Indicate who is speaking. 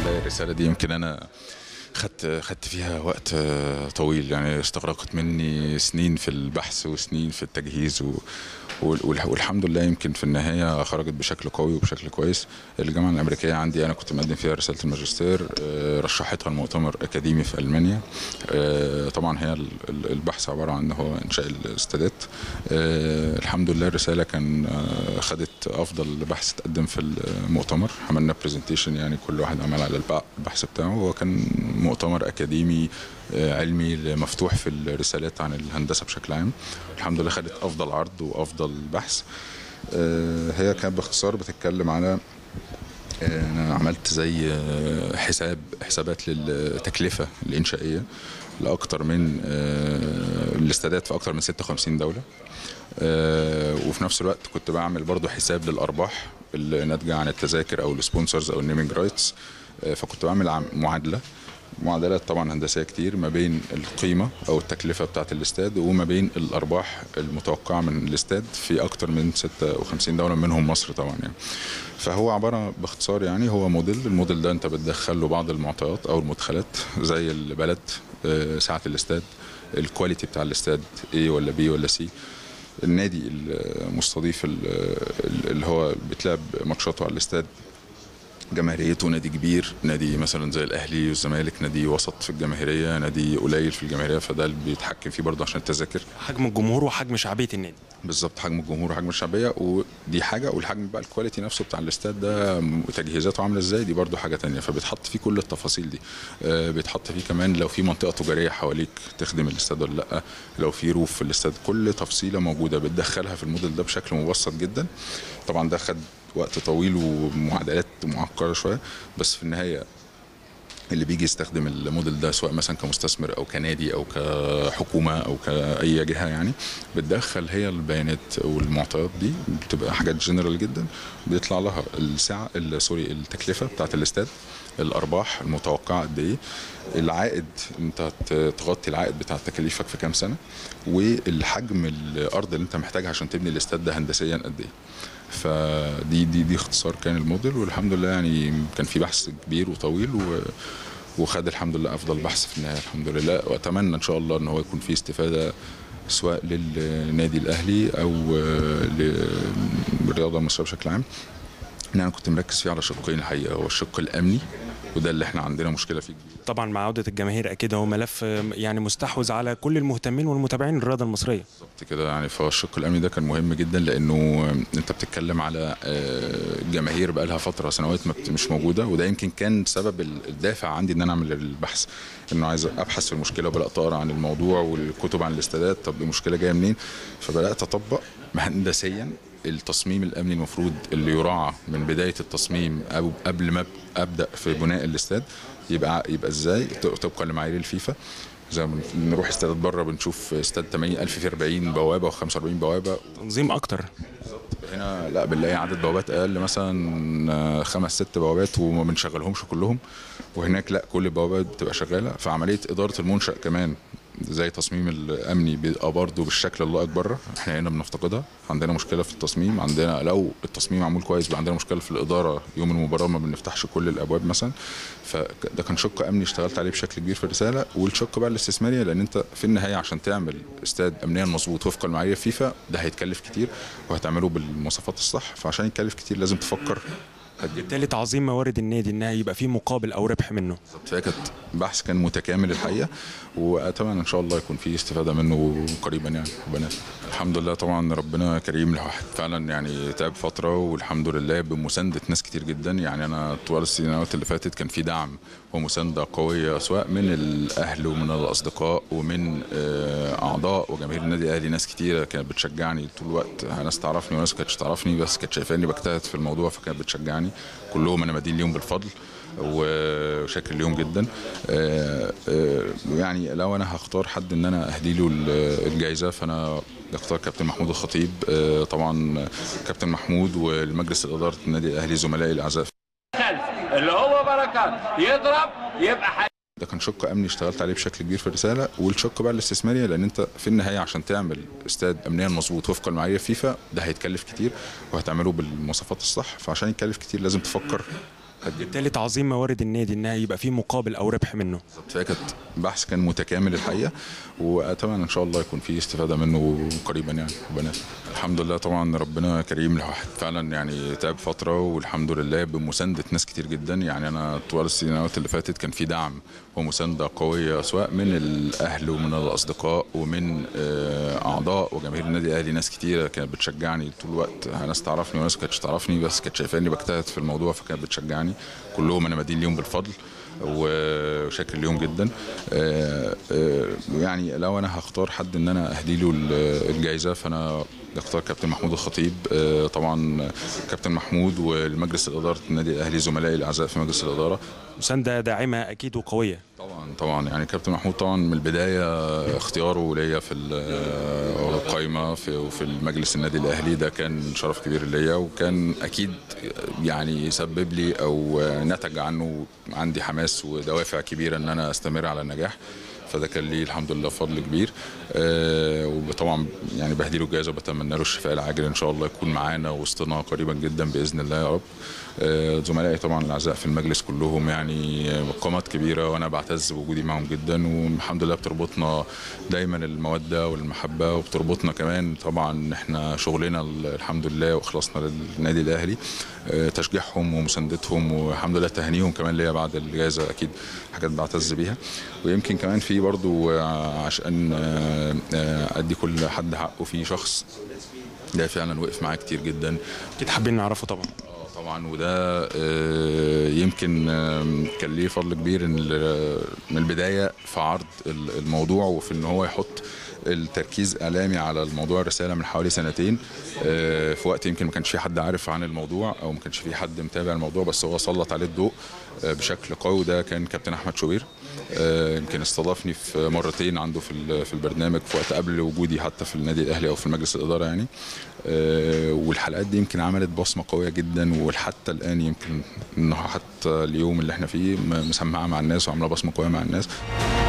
Speaker 1: لله الرساله دي يمكن انا خدت خدت فيها وقت آه، طويل يعني استغرقت مني سنين في البحث وسنين في التجهيز و وال- والح- والحمد لله يمكن في النهايه خرجت بشكل قوي وبشكل كويس الجامعه الامريكيه عندي انا كنت مقدم فيها رساله الماجستير آه، رشحتها المؤتمر اكاديمي في المانيا آه، طبعا هي ال- ال- البحث عباره عن هو انشاء الاستادات آه، الحمد لله الرساله كان آه، خدت افضل بحث تقدم في المؤتمر عملنا برزنتيشن يعني كل واحد عمل على الب- البحث بتاعه هو كان مؤتمر اكاديمي آه، علمي مفتوح في الرسالات عن الهندسه بشكل عام الحمد لله خدت افضل عرض وافضل بحث آه، هي كانت باختصار بتتكلم على آه، انا عملت زي آه، حساب حسابات للتكلفه الانشائيه لاكثر من آه، الاستادات في اكثر من 56 دوله آه، وفي نفس الوقت كنت بعمل برضو حساب للارباح اللي ناتجه عن التذاكر او السبونسرز او النيمنج رايتس فكنت بعمل عم- معادله معادلات طبعا هندسيه كتير ما بين القيمه او التكلفه بتاعه الاستاد وما بين الارباح المتوقعه من الاستاد في اكتر من 56 دوله منهم مصر طبعا يعني فهو عباره باختصار يعني هو موديل الموديل ده انت بتدخل له بعض المعطيات او المدخلات زي البلد آه، سعه الاستاد الكواليتي بتاع الاستاد A ولا B ولا C النادي المستضيف ال- ال- اللي هو بتلعب ماتشاته على الاستاد جماهيريته نادي كبير نادي مثلا زي الاهلي والزمالك نادي وسط في الجماهيريه نادي قليل في الجماهيريه فده اللي بيتحكم فيه برضه عشان التذاكر
Speaker 2: حجم الجمهور وحجم شعبيه النادي
Speaker 1: بالظبط حجم الجمهور وحجم الشعبيه ودي حاجه والحجم بقى الكواليتي نفسه بتاع الاستاد ده تجهيزاته عامله ازاي دي برضو حاجه تانية فبيتحط فيه كل التفاصيل دي آه، بيتحط فيه كمان لو في منطقه تجاريه حواليك تخدم الاستاد ولا لا لو في روف في الاستاد كل تفصيله موجوده بتدخلها في الموديل ده بشكل مبسط جدا طبعا ده خد وقت طويل ومعادلات معقده شويه بس في النهايه اللي بيجي يستخدم الموديل ده سواء مثلا كمستثمر او كنادي او كحكومه او كاي جهه يعني بتدخل هي البيانات والمعطيات دي بتبقى حاجات جنرال جدا بيطلع لها السعه ال- سوري التكلفه بتاعت الاستاد الارباح المتوقعه قد ايه العائد انت ت- تغطي العائد بتاع تكاليفك في كام سنه والحجم الارض اللي انت محتاجها عشان تبني الاستاد ده هندسيا قد ايه فدي دي دي اختصار كان الموديل والحمد لله يعني كان في بحث كبير وطويل و وخد الحمد لله افضل بحث في النهايه الحمد لله واتمنى ان شاء الله ان هو يكون فيه استفاده سواء للنادي الاهلي او للرياضه المصريه بشكل عام ان انا كنت مركز فيه على شقين الحقيقه هو الشق الامني وده اللي احنا عندنا مشكله فيه كبير
Speaker 2: طبعا مع عوده الجماهير اكيد هو ملف يعني مستحوذ على كل المهتمين والمتابعين للرياضه المصريه
Speaker 1: بالظبط كده يعني فالشق الامني ده كان مهم جدا لانه انت بتتكلم على آه، جماهير بقى لها فتره سنوات ما بت- مش موجوده وده يمكن كان سبب ال- الدافع عندي ان انا اعمل البحث انه عايز ابحث في المشكله وبدات اقرا عن الموضوع والكتب عن الاستادات طب المشكله جايه منين فبدات اطبق هندسيا التصميم الامني المفروض اللي يراعى من بدايه التصميم او قبل ما ابدا في بناء الاستاد يبقى يبقى ازاي طبقا لمعايير الفيفا زي ما نروح استادات بره بنشوف استاد 80000 في 40 بوابه و45 بوابه
Speaker 2: تنظيم اكتر
Speaker 1: هنا لا بنلاقي عدد بوابات اقل مثلا آه، خمس ست بوابات وما بنشغلهمش كلهم وهناك لا كل البوابات بتبقى شغاله فعمليه اداره المنشا كمان زي تصميم الامني بيبقى برضه بالشكل اللائق بره احنا هنا بنفتقدها عندنا مشكله في التصميم عندنا لو التصميم معمول كويس بيبقى عندنا مشكله في الاداره يوم المباراه ما بنفتحش كل الابواب مثلا فده كان شق امني اشتغلت عليه بشكل كبير في الرساله والشق بقى الاستثماري لان انت في النهايه عشان تعمل استاد امنيا مظبوط وفقا لمعايير فيفا ده هيتكلف كتير وهتعمله بالمواصفات الصح فعشان يتكلف كتير لازم تفكر هتجيب
Speaker 2: بالتالي تعظيم موارد النادي انها يبقى فيه مقابل او ربح منه
Speaker 1: فهي كانت بحث كان متكامل الحقيقه واتمنى ان شاء الله يكون في استفاده منه قريبا يعني ربنا يسلمك. الحمد لله طبعا ربنا كريم الواحد فعلا يعني تعب فتره والحمد لله بمسانده ناس كتير جدا يعني انا طوال السنوات اللي فاتت كان في دعم ومسانده قويه سواء من الاهل ومن الاصدقاء ومن آه، اعضاء وجماهير النادي الاهلي ناس كتيره كانت بتشجعني طول الوقت ناس تعرفني وناس ما كانتش تعرفني بس كانت شايفاني بجتهد في الموضوع فكانت بتشجعني كلهم انا مدين ليهم بالفضل وشاكر ليهم جدا آه، آه، يعني لو انا هختار حد ان انا اهدي له الجائزه فانا اختار كابتن محمود الخطيب آه، طبعا كابتن محمود والمجلس الاداره النادي الاهلي زملائي الاعزاء
Speaker 3: خلف اللي هو بركات يضرب يبقى حي...
Speaker 1: ده كان شق امني اشتغلت عليه بشكل كبير في الرساله والشق بقى الاستثماري لان انت في النهايه عشان تعمل استاد امنيا مظبوط وفقا لمعايير فيفا ده هيتكلف كتير وهتعمله بالمواصفات الصح فعشان يتكلف كتير لازم تفكر
Speaker 2: بالتالي تعظيم موارد النادي انها يبقى فيه مقابل او ربح منه
Speaker 1: بالظبط فهي كانت بحث كان متكامل الحقيقه واتمنى ان شاء الله يكون في استفاده منه قريبا يعني ربنا يسلمك. الحمد لله طبعا ربنا كريم الواحد فعلا يعني تعب فتره والحمد لله بمسانده ناس كتير جدا يعني انا طوال السنوات اللي فاتت كان في دعم ومسانده قويه سواء من الاهل ومن الاصدقاء ومن آه، اعضاء وجماهير النادي الاهلي ناس كتيره كانت بتشجعني طول الوقت ناس تعرفني وناس ما كانتش تعرفني بس كانت شايفاني بجتهد في الموضوع فكانت بتشجعني كلهم انا مدين ليهم بالفضل وشاكر ليهم جدا آه، آه، يعني لو انا هختار حد ان انا اهدي له ال- الجائزه فانا اختار كابتن محمود الخطيب آه، طبعا كابتن محمود والمجلس الاداره النادي الاهلي زملائي الاعزاء في مجلس الاداره
Speaker 2: مسانده داعمه اكيد وقويه
Speaker 1: طبعا طبعا يعني كابتن محمود طبعا من البدايه اختياره ليا في ال- القايمه في وفي المجلس النادي الاهلي ده كان شرف كبير ليا وكان اكيد يعني سبب لي او نتج عنه عندي حماس ودوافع كبيره ان انا استمر على النجاح فده كان لي الحمد لله فضل كبير آه وطبعا يعني بهديله الجائزه وبتمنى له الشفاء العاجل ان شاء الله يكون معانا وسطنا قريبا جدا باذن الله يا رب آه زملائي طبعا الاعزاء في المجلس كلهم يعني قامات كبيره وانا بعتز بوجودي معهم جدا والحمد لله بتربطنا دايما الموده والمحبه وبتربطنا كمان طبعا احنا شغلنا الحمد لله واخلاصنا للنادي الاهلي آه تشجيعهم ومساندتهم والحمد لله تهنيهم كمان ليا بعد الجائزه اكيد حاجات بعتز بيها ويمكن كمان في برضو آه، عشان آه، آه، ادي كل حد حقه في شخص ده فعلا وقف معايا كتير جدا
Speaker 2: اكيد حابين نعرفه طبعا
Speaker 1: آه، طبعا وده آه، يمكن آم، كان ليه فضل كبير ان ال- من البدايه في عرض ال- الموضوع وفي ان هو يحط التركيز اعلامي على الموضوع الرساله من حوالي سنتين آه، في وقت يمكن ما كانش في حد عارف عن الموضوع او ما كانش في حد متابع الموضوع بس هو سلط عليه الضوء آه، بشكل قوي وده كان كابتن احمد شوبير آه، يمكن استضافني في مرتين عنده في ال- في البرنامج في وقت قبل وجودي حتى في النادي الاهلي او في مجلس الاداره يعني آه، والحلقات دي يمكن عملت بصمه قويه جدا وحتى الان يمكن انه حتى اليوم اللي احنا فيه م- مسمعه مع الناس وعامله بصمه قويه مع الناس